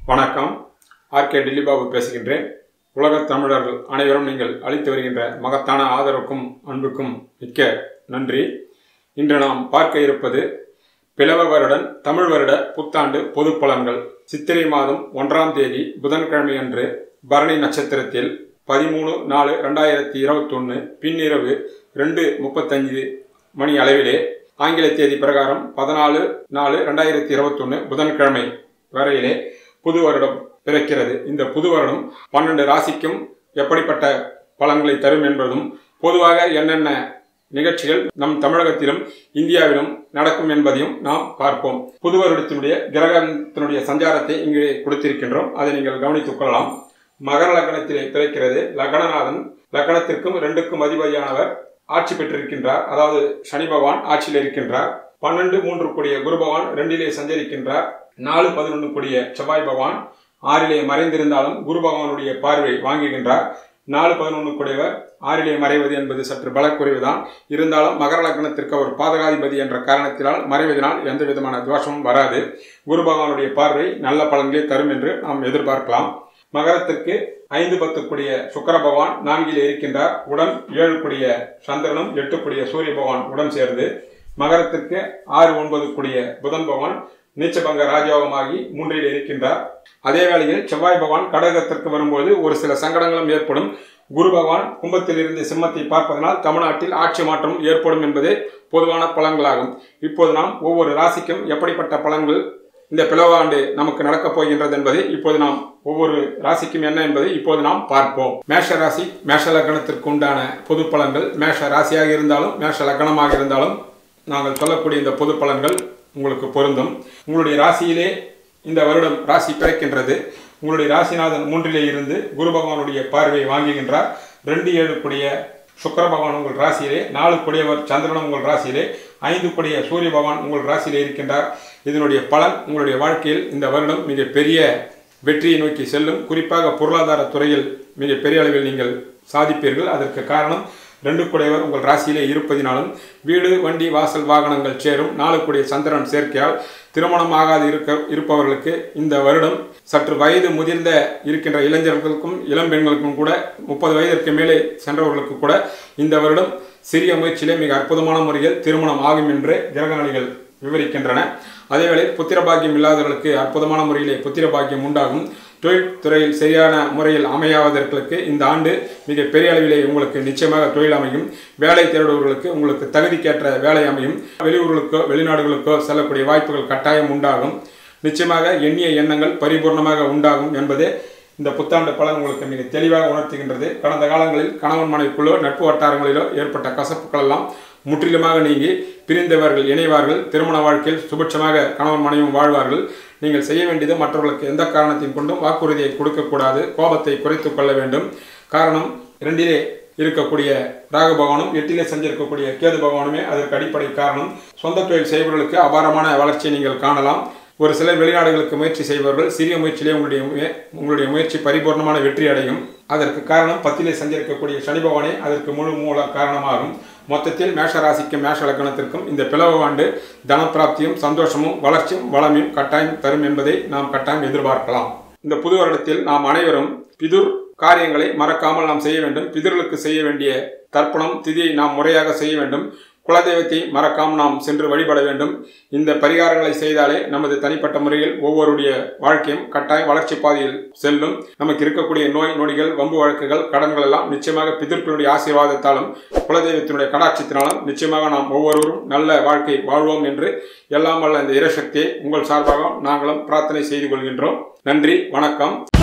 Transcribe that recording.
வணக்கம் ஆர்கே டில்லிபாபு பேசுகின்றேன் உலகத் தமிழர்கள் அனைவரும் நீங்கள் அளித்து வருகின்ற மகத்தான ஆதரவுக்கும் அன்புக்கும் மிக்க நன்றி இன்று நாம் பார்க்க இருப்பது பிளவ வருடன் தமிழ் வருட புத்தாண்டு பொது பலன்கள் சித்திரை மாதம் ஒன்றாம் தேதி புதன்கிழமை அன்று பரணி நட்சத்திரத்தில் பதிமூணு நாலு ரெண்டாயிரத்தி இருபத்தொன்று பின்னிரவு ரெண்டு முப்பத்தஞ்சு மணி அளவிலே ஆங்கில தேதி பிரகாரம் பதினாலு நாலு ரெண்டாயிரத்தி இருபத்தொன்று புதன்கிழமை வரையிலே புது வருடம் பிறக்கிறது இந்த புது வருடம் பன்னெண்டு ராசிக்கும் எப்படிப்பட்ட பலன்களை தரும் என்பதும் பொதுவாக என்னென்ன நிகழ்ச்சிகள் நம் தமிழகத்திலும் இந்தியாவிலும் நடக்கும் என்பதையும் நாம் பார்ப்போம் புது வருடத்தினுடைய கிரகத்தினுடைய சஞ்சாரத்தை இங்கே கொடுத்திருக்கின்றோம் அதை நீங்கள் கவனித்துக் கொள்ளலாம் மகர லக்னத்திலே பிறக்கிறது லக்னநாதன் லக்னத்திற்கும் ரெண்டுக்கும் அதிபதியானவர் ஆட்சி பெற்றிருக்கின்றார் அதாவது சனி பகவான் ஆட்சியில் இருக்கின்றார் பன்னெண்டு மூன்று கூடிய குரு பகவான் ரெண்டிலே சஞ்சரிக்கின்றார் நாலு பதினொன்று கூடிய செவ்வாய் பகவான் ஆறிலே மறைந்திருந்தாலும் குரு பகவானுடைய பார்வை வாங்குகின்றார் நாலு பதினொன்று கூடியவர் ஆறிலே மறைவது என்பது சற்று பலக்குறைவுதான் இருந்தாலும் மகர லக்னத்திற்கு அவர் பாதகாதிபதி என்ற காரணத்தினால் மறைவதனால் எந்த விதமான தோஷமும் வராது குரு பகவானுடைய பார்வை நல்ல பலன்களை தரும் என்று நாம் எதிர்பார்க்கலாம் மகரத்திற்கு ஐந்து பத்து கூடிய சுக்கர பகவான் நான்கில் இருக்கின்றார் உடன் ஏழு கூடிய சந்திரனும் எட்டு கூடிய சூரிய பகவான் உடன் சேர்ந்து மகரத்திற்கு ஆறு ஒன்பது கூடிய புதன் பகவான் நீச்சபங்க ராஜயோகமாகி மூன்றில் இருக்கின்றார் அதே வேளையில் செவ்வாய் பகவான் கடகத்திற்கு வரும்போது ஒரு சில சங்கடங்களும் ஏற்படும் குரு பகவான் கும்பத்தில் இருந்து சிம்மத்தை பார்ப்பதனால் தமிழ்நாட்டில் ஆட்சி மாற்றம் ஏற்படும் என்பதே பொதுவான பலன்களாகும் இப்போது நாம் ஒவ்வொரு ராசிக்கும் எப்படிப்பட்ட பலன்கள் இந்த பிளவாண்டு நமக்கு நடக்கப் போகின்றது என்பதை இப்போது நாம் ஒவ்வொரு ராசிக்கும் என்ன என்பதை இப்போது நாம் பார்ப்போம் மேஷ ராசி மேஷ லக்னத்திற்கு உண்டான பொது பலன்கள் மேஷ ராசியாக இருந்தாலும் மேஷ லக்னமாக இருந்தாலும் நாங்கள் சொல்லக்கூடிய இந்த பொது பலன்கள் உங்களுக்கு பொருந்தும் உங்களுடைய ராசியிலே இந்த வருடம் ராசி பிறக்கின்றது உங்களுடைய ராசிநாதன் மூன்றிலே இருந்து குரு பகவானுடைய பார்வையை வாங்குகின்றார் ரெண்டு ஏழு கூடிய சுக்கர பகவான் உங்கள் ராசியிலே நாலு கூடியவர் சந்திரனும் உங்கள் ராசியிலே ஐந்து கூடிய சூரிய பகவான் உங்கள் ராசியிலே இருக்கின்றார் இதனுடைய பலன் உங்களுடைய வாழ்க்கையில் இந்த வருடம் மிக பெரிய வெற்றியை நோக்கி செல்லும் குறிப்பாக பொருளாதார துறையில் மிக பெரிய அளவில் நீங்கள் சாதிப்பீர்கள் அதற்கு காரணம் ரெண்டு குடையவர் உங்கள் ராசியிலே இருப்பதினாலும் வீடு வண்டி வாசல் வாகனங்கள் சேரும் நாளுக்குடைய சந்திரன் சேர்க்கையால் திருமணம் ஆகாது இருக்க இருப்பவர்களுக்கு இந்த வருடம் சற்று வயது முதிர்ந்த இருக்கின்ற இளைஞர்களுக்கும் இளம் பெண்களுக்கும் கூட முப்பது வயதிற்கு மேலே சென்றவர்களுக்கு கூட இந்த வருடம் சிறிய முயற்சியிலே மிக அற்புதமான முறையில் திருமணம் ஆகும் என்று கிரகநிலைகள் விவரிக்கின்றன அதேவேளை புத்திர பாக்கியம் இல்லாதவர்களுக்கு அற்புதமான முறையிலே புத்திர பாக்கியம் உண்டாகும் தொழில் துறையில் சரியான முறையில் அமையாதவர்களுக்கு இந்த ஆண்டு மிக பெரிய அளவிலே உங்களுக்கு நிச்சயமாக தொழில் அமையும் வேலை தேடுபவர்களுக்கு உங்களுக்கு தகுதிக்கேற்ற வேலை அமையும் வெளியூர்களுக்கோ வெளிநாடுகளுக்கோ செல்லக்கூடிய வாய்ப்புகள் கட்டாயம் உண்டாகும் நிச்சயமாக எண்ணிய எண்ணங்கள் பரிபூர்ணமாக உண்டாகும் என்பதே இந்த புத்தாண்டு பலன் உங்களுக்கு மிக தெளிவாக உணர்த்துகின்றது கடந்த காலங்களில் கணவன் மனைவிக்குள்ளோ நட்பு வட்டாரங்களிலோ ஏற்பட்ட கசப்புகள் எல்லாம் முற்றிலுமாக நீங்கி பிரிந்தவர்கள் இணைவார்கள் திருமண வாழ்க்கையில் சுபட்சமாக கணவன் மனைவியும் வாழ்வார்கள் நீங்கள் செய்ய வேண்டியது மற்றவர்களுக்கு எந்த காரணத்தையும் கொண்டும் வாக்குறுதியை கொடுக்கக்கூடாது கோபத்தை குறைத்து கொள்ள வேண்டும் காரணம் இரண்டிலே இருக்கக்கூடிய ராக பகவானும் எட்டிலே செஞ்சிருக்கக்கூடிய கேது பகவானுமே அதற்கு அடிப்படை காரணம் சொந்த தொழில் செய்பவர்களுக்கு அபாரமான வளர்ச்சியை நீங்கள் காணலாம் ஒரு சிலர் வெளிநாடுகளுக்கு முயற்சி செய்பவர்கள் சிறிய முயற்சியிலே உங்களுடைய உங்களுடைய முயற்சி பரிபூர்ணமான வெற்றி அடையும் அதற்கு காரணம் பத்திலே சஞ்சரிக்கக்கூடிய சனி பகவானே அதற்கு முழு மூல காரணமாகும் மொத்தத்தில் மேஷ ராசிக்கும் மேஷ லக்கணத்திற்கும் இந்த பிளவு ஆண்டு தனப்பிராப்தியும் சந்தோஷமும் வளர்ச்சியும் வளமையும் கட்டாயம் தரும் என்பதை நாம் கட்டாயம் எதிர்பார்க்கலாம் இந்த புது வருடத்தில் நாம் அனைவரும் பிதுர் காரியங்களை மறக்காமல் நாம் செய்ய வேண்டும் பிதர்களுக்கு செய்ய வேண்டிய தர்ப்பணம் திதியை நாம் முறையாக செய்ய வேண்டும் குலதெய்வத்தை மறக்காமல் நாம் சென்று வழிபட வேண்டும் இந்த பரிகாரங்களை செய்தாலே நமது தனிப்பட்ட முறையில் ஒவ்வொருடைய வாழ்க்கையும் கட்டாயம் வளர்ச்சி பாதையில் செல்லும் நமக்கு இருக்கக்கூடிய நோய் நொடிகள் வம்பு வழக்குகள் கடன்கள் எல்லாம் நிச்சயமாக பிதர்களுடைய ஆசீர்வாதத்தாலும் குலதெய்வத்தினுடைய கடாட்சத்தினாலும் நிச்சயமாக நாம் ஒவ்வொருவரும் நல்ல வாழ்க்கை வாழ்வோம் என்று எல்லாம் வல்ல இந்த இரசக்தியை உங்கள் சார்பாக நாங்களும் பிரார்த்தனை செய்து கொள்கின்றோம் நன்றி வணக்கம்